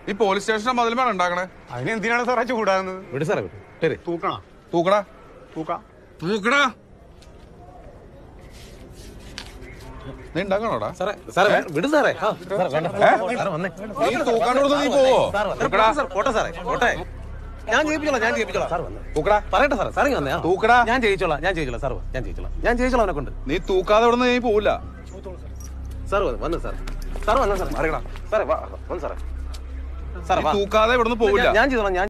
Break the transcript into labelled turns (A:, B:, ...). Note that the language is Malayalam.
A: ഈ പോലീസ് സ്റ്റേഷന്റെ മതിലുമാണ് ഉണ്ടാക്കണേ
B: അതിന് എന്തിനാണ് സാറേ ചൂടാകുന്നത്
C: വിട് സാറേ വിട്
B: തൂക്കണ
A: തൂക്കടാ
B: തൂക്കാം
A: തൂക്കടാ നീ ഉണ്ടാക്കണോടാ
C: സാറേ സാറേ വേ- വിട് സാറേ ആ, സാറേ വേണ്ട സാറേ വന്നേ
A: നീ തൂക്കാണ്ടോട് നീ പോവോ
C: സാർ വന്നേ.
A: തൂക്കടാ
C: സാർ പോട്ടെ സാറേ പോട്ടെ ഞാൻ ജയിപ്പിച്ചോളാം ഞാൻ ജയിപ്പിച്ചോളാം സാർ വന്നേ
A: തൂക്കടാ
C: പറയട്ടെ സാറേ സാറേ വന്നേ ആ.
A: തൂക്കടാ
C: ഞാൻ ജയിച്ചോളാം ഞാൻ ജയിച്ചോളാം സാർ വാ, ഞാൻ ജയിച്ചോളാം ഞാൻ ജയിച്ചോളാം അവനെ കൊണ്ട്
A: നീ തൂക്കാതെ ഇവിടെ നീ പോവില്ല
C: സാർ വന്നു വന്നു സാർ സാർ വന്നു സാർ
A: അറിയടാ
C: സാറേ വാ വന്നു സാറേ സാറേ
A: നീ
C: വാ
A: തൂക്കാതെ ഇവിടുന്ന് പോവില്ല
C: ഞാൻ- ഞാൻ ചെയ്തോളാം ഞാൻ